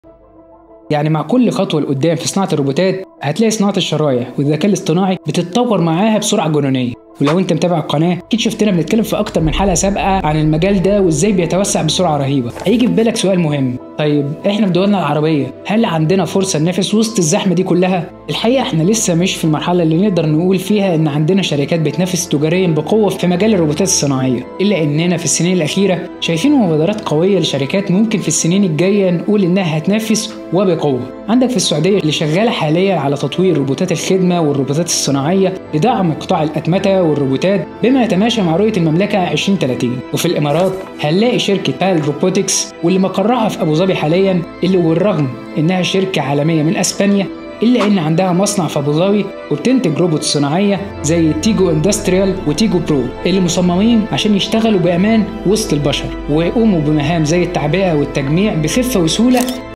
يعني مع كل خطوة لقدام في صناعة الروبوتات هتلاقي صناعة الشرايح والذكاء الاصطناعي بتتطور معاها بسرعة جنونية ولو انت متابع القناة اكيد شفتنا بنتكلم في اكتر من حلقة سابقة عن المجال ده وازاي بيتوسع بسرعة رهيبة هيجي في بالك سؤال مهم طيب احنا في دولنا العربية هل عندنا فرصة ننافس وسط الزحمة دي كلها؟ الحقيقة احنا لسه مش في المرحلة اللي نقدر نقول فيها ان عندنا شركات بتنافس تجاريا بقوة في مجال الروبوتات الصناعية الا اننا في السنين الأخيرة شايفين مبادرات قوية لشركات ممكن في السنين الجاية نقول انها هتنافس وبقوة عندك في السعودية اللي شغالة حاليا على تطوير روبوتات الخدمة والروبوتات الصناعية لدعم قطاع الأتمتة والروبوتات بما يتماشى مع رؤية المملكة 2030 وفي الإمارات هنلاقي شركة بال روبوتكس واللي مقرها في أبو ظبي حاليا اللي بالرغم إنها شركة عالمية من أسبانيا إلا إن عندها مصنع في أبو ظبي وبتنتج روبوت صناعية زي تيجو اندستريال وتيجو برو اللي مصممين عشان يشتغلوا بأمان وسط البشر ويقوموا بمهام زي التعبئة والتجميع بخفة وسهولة